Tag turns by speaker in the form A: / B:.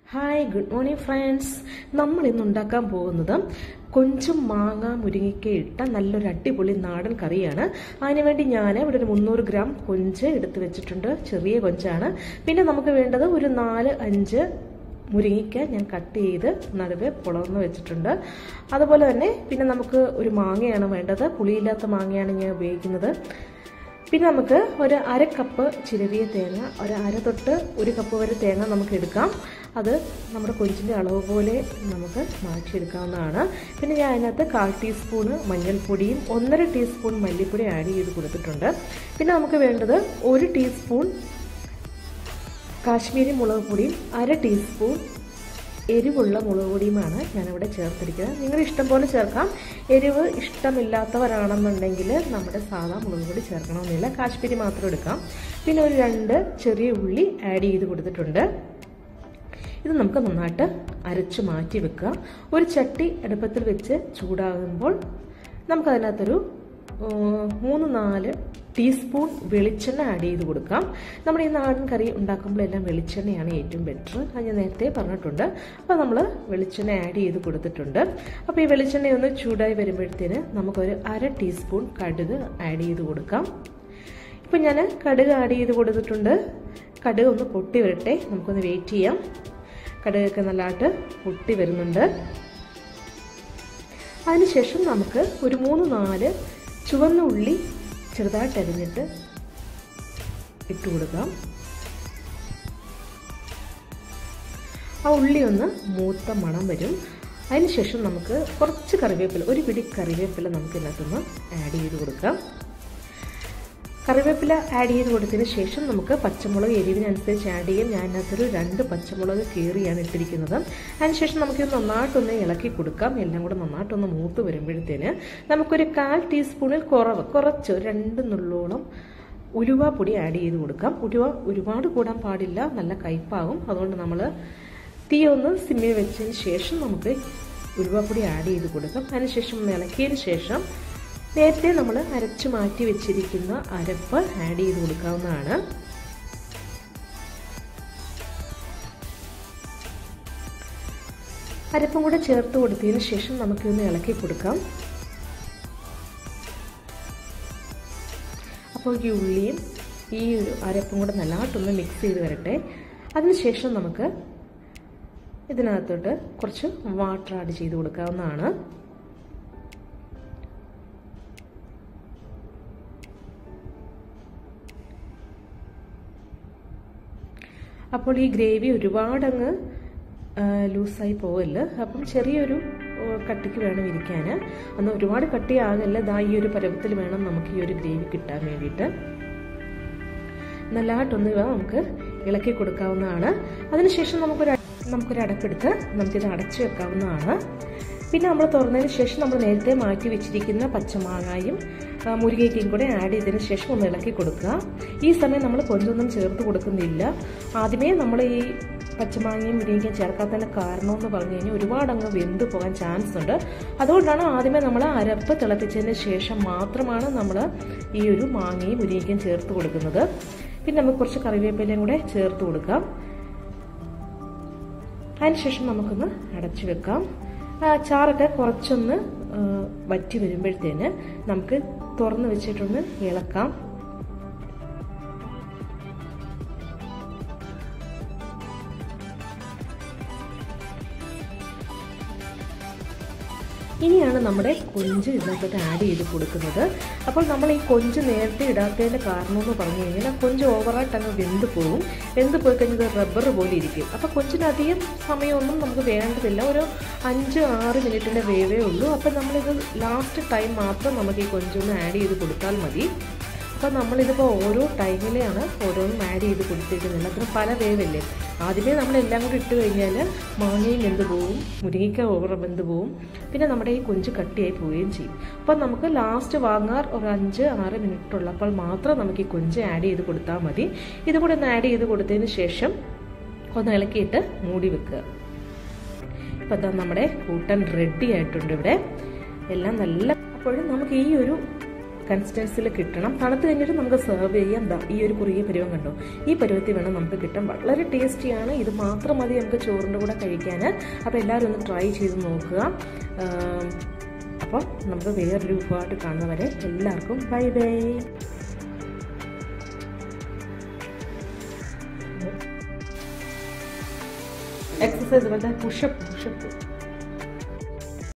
A: hi good morning friends നമ്മൾ ഇന്ന് ഉണ്ടാക്കാൻ പോകുന്നത് കൊഞ്ചും മാങ്ങ മുരിങ്ങിക്ക ഇട്ട നല്ലൊരു അടിപൊളി നാടൻ കറിയാണ് അതിനുവേണ്ടി ഞാൻ ഇവിടെ ഒരു മുന്നൂറ് ഗ്രാം കൊഞ്ച് എടുത്ത് വെച്ചിട്ടുണ്ട് ചെറിയ കൊഞ്ചാണ് പിന്നെ നമുക്ക് വേണ്ടത് ഒരു നാല് അഞ്ച് മുരിങ്ങിക്ക ഞാൻ കട്ട് ചെയ്ത് നടുവെ പുളർന്ന് വെച്ചിട്ടുണ്ട് അതുപോലെ തന്നെ പിന്നെ നമുക്ക് ഒരു മാങ്ങയാണ് വേണ്ടത് പുളിയില്ലാത്ത മാങ്ങയാണ് ഞാൻ ഉപയോഗിക്കുന്നത് പിന്നെ നമുക്ക് ഒരു അര കപ്പ് ചിരവിയ തേങ്ങ ഒരു അര തൊട്ട് ഒരു കപ്പ് വരെ തേങ്ങ നമുക്ക് എടുക്കാം അത് നമ്മുടെ കൊഞ്ചിൻ്റെ അളവ് പോലെ നമുക്ക് മാറ്റിയെടുക്കാവുന്നതാണ് പിന്നെ ഞാൻ അതിനകത്ത് കാൽ ടീസ്പൂണ് മഞ്ഞൾപ്പൊടിയും ഒന്നര ടീസ്പൂൺ മല്ലിപ്പൊടി ആഡ് ചെയ്ത് കൊടുത്തിട്ടുണ്ട് പിന്നെ നമുക്ക് വേണ്ടത് ഒരു ടീസ്പൂൺ കാശ്മീരി മുളക് പൊടിയും അര ടീസ്പൂൺ എരിവുള്ള മുളക് പൊടിയുമാണ് ഞാനിവിടെ ചേർത്തിരിക്കുന്നത് നിങ്ങളുടെ ഇഷ്ടം പോലെ ചേർക്കാം എരിവ് ഇഷ്ടമില്ലാത്തവരാണെന്നുണ്ടെങ്കിൽ നമ്മുടെ സാധാ മുളക് പൊടി ചേർക്കണമെന്നില്ല കാശ്മീരി മാത്രം എടുക്കാം പിന്നെ ഒരു രണ്ട് ചെറിയ ഉള്ളി ആഡ് ചെയ്ത് കൊടുത്തിട്ടുണ്ട് ഇത് നമുക്ക് നന്നായിട്ട് അരച്ച് മാറ്റി വെക്കുക ഒരു ചട്ടി അടുപ്പത്തിൽ വെച്ച് ചൂടാകുമ്പോൾ നമുക്കതിനകത്തൊരു മൂന്ന് നാല് ടീസ്പൂൺ വെളിച്ചെണ്ണ ആഡ് ചെയ്ത് കൊടുക്കാം നമ്മുടെ ഈ നാടൻ കറി ഉണ്ടാക്കുമ്പോഴെല്ലാം വെളിച്ചെണ്ണയാണ് ഏറ്റവും ബെറ്റർ അത് ഞാൻ നേരത്തെ പറഞ്ഞിട്ടുണ്ട് അപ്പോൾ നമ്മൾ വെളിച്ചെണ്ണ ആഡ് ചെയ്ത് കൊടുത്തിട്ടുണ്ട് അപ്പോൾ ഈ വെളിച്ചെണ്ണ ഒന്ന് ചൂടായി വരുമ്പോഴത്തേന് നമുക്കൊരു അര ടീസ്പൂൺ കടുക് ആഡ് ചെയ്ത് കൊടുക്കാം ഇപ്പം ഞാൻ കടുക് ആഡ് ചെയ്ത് കൊടുത്തിട്ടുണ്ട് കടുക് ഒന്ന് പൊട്ടി വരട്ടെ നമുക്കൊന്ന് വെയിറ്റ് ചെയ്യാം കടുകൊക്കെ നല്ലതായിട്ട് പൊട്ടി വരുന്നുണ്ട് അതിനുശേഷം നമുക്ക് ഒരു മൂന്ന് നാല് ചുവന്ന ഉള്ളി ചെറുതായിട്ട് അരിഞ്ഞിട്ട് ഇട്ട് കൊടുക്കാം ആ ഉള്ളി ഒന്ന് മൂത്ത മണം വരും അതിനുശേഷം നമുക്ക് കുറച്ച് കറിവേപ്പില ഒരു പിടി കറിവേപ്പില നമുക്ക് ഇതിനകത്തൊന്ന് ആഡ് ചെയ്ത് കൊടുക്കാം കറിവേപ്പില ആഡ് ചെയ്ത് കൊടുത്തതിന് ശേഷം നമുക്ക് പച്ചമുളക് എരിവിനനുസരിച്ച് ആഡ് ചെയ്യാം ഞാൻ അതിനകത്തൊരു രണ്ട് പച്ചമുളക് കീറിയാണ് ഇട്ടിരിക്കുന്നത് അതിനുശേഷം നമുക്കിത് നന്നായിട്ടൊന്ന് ഇളക്കി കൊടുക്കാം എല്ലാം കൂടെ നന്നായിട്ടൊന്ന് മൂത്ത് വരുമ്പോഴത്തേന് നമുക്കൊരു കാൽ ടീസ്പൂണിൽ കുറവ് കുറച്ച് രണ്ട് നുള്ളോളം ഉലുവ പൊടി ആഡ് ചെയ്ത് കൊടുക്കാം ഉലുവ ഒരുപാട് കൂടാൻ പാടില്ല നല്ല കയ്പാകും അതുകൊണ്ട് നമ്മൾ തീ ഒന്ന് സിമ്മിൽ വെച്ചതിന് ശേഷം നമുക്ക് ഉലുവപ്പൊടി ആഡ് ചെയ്ത് കൊടുക്കാം അതിനുശേഷം ഒന്ന് ഇളക്കിയതിന് ശേഷം നേരത്തെ നമ്മൾ അരച്ചു മാറ്റി വെച്ചിരിക്കുന്ന അരപ്പ് ആഡ് ചെയ്ത് കൊടുക്കാവുന്നതാണ് അരപ്പും കൂടെ ചേർത്ത് കൊടുത്തതിന് ശേഷം നമുക്കൊന്ന് ഇളക്കി കൊടുക്കാം അപ്പോൾ ഈ ഉള്ളിയും ഈ അരപ്പും കൂടെ നല്ലതായിട്ടൊന്ന് മിക്സ് ചെയ്ത് വരട്ടെ അതിനുശേഷം നമുക്ക് ഇതിനകത്തോട്ട് കുറച്ച് വാട്ടർ ആഡ് ചെയ്ത് കൊടുക്കാവുന്നതാണ് അപ്പോൾ ഈ ഗ്രേവി ഒരുപാടങ്ങ് ലൂസായി പോവല്ല അപ്പം ചെറിയൊരു കട്ടിക്ക് വേണം ഇരിക്കാൻ അന്ന് ഒരുപാട് കട്ടിയാകല്ല ദാ ഈ ഒരു പരുവത്തിൽ വേണം നമുക്ക് ഈ ഒരു ഗ്രേവി കിട്ടാൻ വേണ്ടിയിട്ട് നല്ലതായിട്ടൊന്ന് നമുക്ക് ഇളക്കി കൊടുക്കാവുന്നതാണ് അതിനുശേഷം നമുക്കൊരു നമുക്കൊരു അടപ്പെടുത്ത് നമുക്കിത് അടച്ചു വെക്കാവുന്നതാണ് പിന്നെ നമ്മൾ തുറന്നതിന് ശേഷം നമ്മൾ നേരത്തെ മാറ്റി വെച്ചിരിക്കുന്ന പച്ചമാങ്ങായും മുരിങ്ങയ്ക്കയും കൂടെ ആഡ് ചെയ്തതിന് ശേഷം ഒന്ന് ഇളക്കി കൊടുക്കുക ഈ സമയം നമ്മൾ കൊഞ്ചൊന്നും ചേർത്ത് കൊടുക്കുന്നില്ല ആദ്യമേ നമ്മൾ ഈ പച്ചമാങ്ങയും മുരിങ്ങയ്ക്കയും ചേർക്കാത്തതിൻ്റെ കാരണം എന്ന് പറഞ്ഞു കഴിഞ്ഞാൽ ഒരുപാട് അങ്ങ് വെന്ത് പോകാൻ ചാൻസ് ഉണ്ട് അതുകൊണ്ടാണ് ആദ്യമേ നമ്മൾ അരപ്പ് തിളപ്പിച്ചതിന് ശേഷം മാത്രമാണ് നമ്മൾ ഈ ഒരു മാങ്ങയും മുരിങ്ങയ്ക്കയും ചേർത്ത് കൊടുക്കുന്നത് പിന്നെ നമുക്ക് കുറച്ച് കറിവേപ്പിലയും കൂടെ ചേർത്ത് കൊടുക്കാം അതിനുശേഷം നമുക്കൊന്ന് അടച്ചു വെക്കാം ചാറൊക്കെ കുറച്ചൊന്ന് വറ്റി വരുമ്പോഴത്തേന് നമുക്ക് തുറന്ന് വെച്ചിട്ടൊന്ന് ഇളക്കാം ഇനിയാണ് നമ്മുടെ കൊഞ്ച് ഇതിനകത്തോട്ട് ആഡ് ചെയ്ത് കൊടുക്കുന്നത് അപ്പോൾ നമ്മൾ ഈ കൊഞ്ച് നേരത്തെ ഇടാത്തതിൻ്റെ കാരണം എന്ന് പറഞ്ഞു കഴിഞ്ഞാൽ കൊഞ്ച് ഓവറായിട്ട് അങ്ങ് വെന്ത് പോകും വെന്ത് പോയി കഴിഞ്ഞാൽ റബ്ബർ പോലെ ഇരിക്കും അപ്പോൾ കൊഞ്ചിനധികം സമയമൊന്നും നമുക്ക് വേണ്ടതില്ല ഒരു അഞ്ച് ആറ് മിനിറ്റിൻ്റെ വേവേ ഉള്ളൂ അപ്പോൾ നമ്മളിത് ലാസ്റ്റ് ടൈം മാത്രം നമുക്ക് ഈ കൊഞ്ചൊന്ന് ആഡ് ചെയ്ത് കൊടുത്താൽ മതി അപ്പോൾ നമ്മളിതിപ്പോൾ ഓരോ ടൈമിലെയാണ് ഓരോന്നും ആഡ് ചെയ്ത് കൊടുത്തിരിക്കുന്നത് അതിന് പല വേവല്ലേ ആദ്യമേ നമ്മളെല്ലാം കൂടി ഇട്ട് കഴിഞ്ഞാൽ മാങ്ങയും വെന്ത് പോവും മുരിങ്ങിക്ക ഓവർ വെന്ത് പോവും പിന്നെ നമ്മുടെ ഈ കൊഞ്ച് കട്ടിയായി പോവുകയും ചെയ്യും അപ്പോൾ നമുക്ക് ലാസ്റ്റ് വാങ്ങാർ ഒരു അഞ്ച് ആറ് മിനിറ്റ് ഉള്ളപ്പോൾ മാത്രം നമുക്ക് ഈ കൊഞ്ച് ആഡ് ചെയ്ത് കൊടുത്താൽ മതി ഇതുകൂടെ ഒന്ന് ആഡ് ചെയ്ത് കൊടുത്തതിന് ശേഷം ഒന്ന് ഇളക്കിയിട്ട് മൂടി വെക്കുക ഇപ്പോൾ അതാ നമ്മുടെ കൂട്ടൻ റെഡി ആയിട്ടുണ്ട് ഇവിടെ എല്ലാം നല്ല അപ്പോഴും നമുക്ക് ഈ ഒരു കൺസിസ്റ്റൻസിയിൽ കിട്ടണം തണുത്ത് കഴിഞ്ഞിട്ട് നമുക്ക് സെർവ് ചെയ്യാം ദാ ഈ ഒരു കുറുകിയ പരുവം കണ്ടോ ഈ പരുവത്തിൽ വേണം നമുക്ക് കിട്ടാൻ വളരെ ടേസ്റ്റിയാണ് ഇത് മാത്രം മതി നമുക്ക് ചോറിൻ്റെ കൂടെ കഴിക്കാൻ അപ്പോൾ എല്ലാവരും ഒന്ന് ട്രൈ ചെയ്ത് നോക്കുക അപ്പോൾ നമുക്ക് വേറൊരു വിഭവമായിട്ട് കാണുന്നവരെ എല്ലാവർക്കും ബൈ ബൈ എക്സസൈസ് പോലത്തെ പുഷപ്പ് പുഷപ്പ്